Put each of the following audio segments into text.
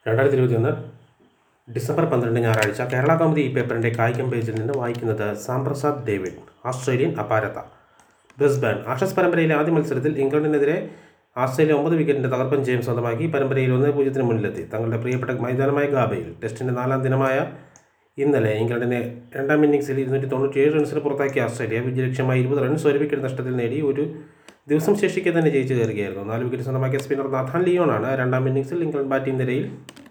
രണ്ടായിരത്തി ഇരുപത്തിയൊന്ന് ഡിസംബർ പന്ത്രണ്ട് ഞായറാഴ്ച കേരള കൗമുദി ഈ പേപ്പറിൻ്റെ കായികം പേജിൽ നിന്ന് വായിക്കുന്നത് സാംപ്രസാദ് ഡേവിഡ് ഓസ്ട്രേലിയൻ അപാരത ബ്രിസ്ബാൻ ആഷസ് പരമ്പരയിലെ ആദ്യ മത്സരത്തിൽ ഇംഗ്ലണ്ടിനെതിരെ ആസ്ട്രേലിയ ഒമ്പത് വിക്കറ്റിൻ്റെ തകർപ്പൻ ജയം സ്വന്തമാക്കി പരമ്പരയിൽ ഒന്ന് പൂജ്യത്തിന് മുന്നിലെത്തി തങ്ങളുടെ പ്രിയപ്പെട്ട മൈതാനമായ ഗാബയിൽ ടെസ്റ്റിൻ്റെ നാലാം ദിനമായ ഇന്നലെ ഇംഗ്ലണ്ടിനെ രണ്ടാം ഇന്നിംഗ്സിൽ ഇരുന്നൂറ്റി തൊണ്ണൂറ്റിയേഴ് റൺസിന് പുറത്താക്കിയ ഓസ്ട്രേലിയ വിജയലക്ഷ്യമായി ഇരുപത് റൺസ് ഒരു വിക്കറ്റ് നഷ്ടത്തിൽ നേടി ഒരു ദിവസം ശേഷിക്കെ തന്നെ ജയിച്ചു കയറുകയായിരുന്നു നാല് വിക്കറ്റ് സ്വന്തമാക്കിയ സ്പിന്നർ നാഥാൻ ലിയോണാണ് രണ്ടാം ഇന്നിംഗ്സിൽ ഇംഗ്ലണ്ട് ബാറ്റിംഗ് നിരയിൽ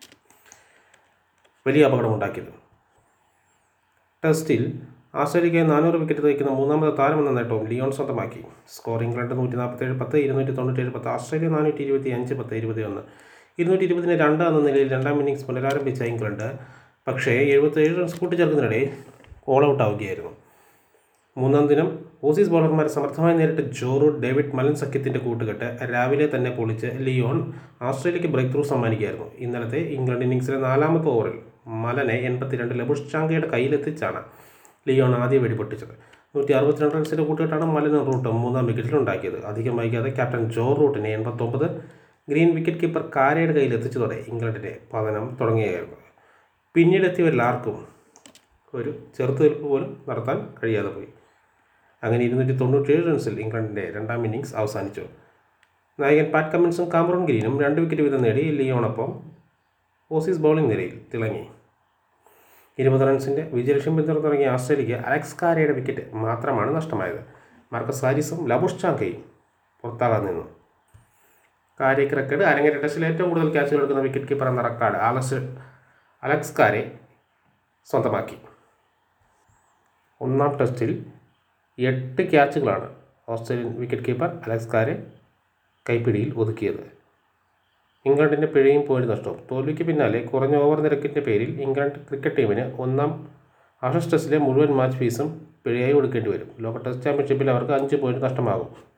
വലിയ അപകടമുണ്ടാക്കിയത് ടെസ്റ്റിൽ ആസ്ട്രേലിയയ്ക്ക് നാനൂറ് വിക്കറ്റ് നയിക്കുന്ന മൂന്നാമത് താരമെന്ന നേട്ടവും ലിയോൺ സ്വന്തമാക്കി സ്കോർ ഇംഗ്ലണ്ട് നൂറ്റി നാൽപ്പത്തേഴ് പത്ത് ഇരുന്നൂറ്റി തൊണ്ണൂറ്റേഴ് പത്ത് ഓസ്ട്രേലിയ നാനൂറ്റി ഇരുപത്തി അഞ്ച് പത്ത് ഇരുപത്തി ഒന്ന് ഇരുന്നൂറ്റി ഇരുപതിന് രണ്ട് എന്ന നിലയിൽ രണ്ടാം ഇന്നിംഗ്സ് പുനരാരംഭിച്ച ഇംഗ്ലണ്ട് പക്ഷേ എഴുപത്തേഴ് റൺസ് കൂട്ടിച്ചേർക്കുന്നതിനിടെ ഓൾ ഔട്ട് ആവുകയായിരുന്നു മൂന്നാം ദിനം ഓസീസ് ബോളർമാരെ സമർത്ഥമായി നേരിട്ട് ജോറു ഡേവിഡ് മലൻ സഖ്യത്തിൻ്റെ കൂട്ടുകെട്ട് രാവിലെ തന്നെ പൊളിച്ച് ലിയോൺ ഓസ്ട്രേലിയയ്ക്ക് ബ്രേക്ക് ത്രൂ സമ്മാനിക്കുകയായിരുന്നു ഇന്നലത്തെ ഇംഗ്ലണ്ട് ഇന്നിംഗ്സിലെ നാലാമത്തെ ഓവറിൽ മലനെ എൺപത്തിരണ്ട് ലബുഷ് ചാങ്കയുടെ കയ്യിലെത്തിച്ചാണ് ലിയോൺ ആദ്യ വെടി പൊട്ടിച്ചത് നൂറ്റി അറുപത്തിരണ്ട് റൺസിൻ്റെ കൂട്ടുകെട്ടാണ് മലൻ റൂട്ട് മൂന്നാം വിക്കറ്റിലുണ്ടാക്കിയത് അധികം വൈകാതെ ക്യാപ്റ്റൻ ജോ റൂട്ടിനെ എൺപത്തൊമ്പത് ഗ്രീൻ വിക്കറ്റ് കീപ്പർ കാരയുടെ കയ്യിലെത്തിച്ചതോടെ ഇംഗ്ലണ്ടിൻ്റെ പതനം തുടങ്ങുകയായിരുന്നു പിന്നീട് എത്തിയവരിൽ ആർക്കും ഒരു ചെറുത്തുനിൽപ്പ് പോലും നടത്താൻ കഴിയാതെ പോയി അങ്ങനെ ഇരുന്നൂറ്റി തൊണ്ണൂറ്റേഴ് റൺസിൽ ഇംഗ്ലണ്ടിൻ്റെ രണ്ടാം ഇന്നിംഗ്സ് അവസാനിച്ചു നായകൻ പാറ്റ് കമ്മിൻസും കാമറൂൺ ഗ്രീനും രണ്ട് വിക്കറ്റ് വീതം നേടി ലിയോണൊപ്പം ഓസീസ് ബൗളിംഗ് നിരയിൽ തിളങ്ങി ഇരുപത് റൺസിൻ്റെ വിജയലക്ഷ്യം പിന്തുടർന്നിറങ്ങിയ ഓസ്ട്രേലിയയ്ക്ക് അലക്സ് കാരയുടെ വിക്കറ്റ് മാത്രമാണ് നഷ്ടമായത് മാർക്കസ് ഹാരിസും ലബുഷ് ചാങ്കയും പുറത്താകാൻ നിന്നു കാരയ്ക്ക് റെക്കോർഡ് അരങ്ങേറ്റ ടെസ്റ്റിൽ ഏറ്റവും കൂടുതൽ ക്യാച്ചുകൾ എടുക്കുന്ന വിക്കറ്റ് കീപ്പർ എന്ന റെക്കോർഡ് ആലസ് അലക്സ് കാരെ സ്വന്തമാക്കി ഒന്നാം ടെസ്റ്റിൽ എട്ട് ക്യാച്ചുകളാണ് Australian wicket keeper Alex Carey കൈപ്പിടിയിൽ ഒതുക്കിയത് ഇംഗ്ലണ്ടിൻ്റെ പിഴയും പോയിന്റ് നഷ്ടവും തോൽവിക്ക് പിന്നാലെ കുറഞ്ഞ ഓവർ നിരക്കിൻ്റെ പേരിൽ ഇംഗ്ലണ്ട് ക്രിക്കറ്റ് ടീമിന് ഒന്നാം ആഷസ് ടെസ്റ്റിലെ മുഴുവൻ മാച്ച് ഫീസും പിഴയായി കൊടുക്കേണ്ടി വരും ലോക ടെസ്റ്റ് ചാമ്പ്യൻഷിപ്പിൽ അവർക്ക് അഞ്ച് പോയിന്റ് നഷ്ടമാകും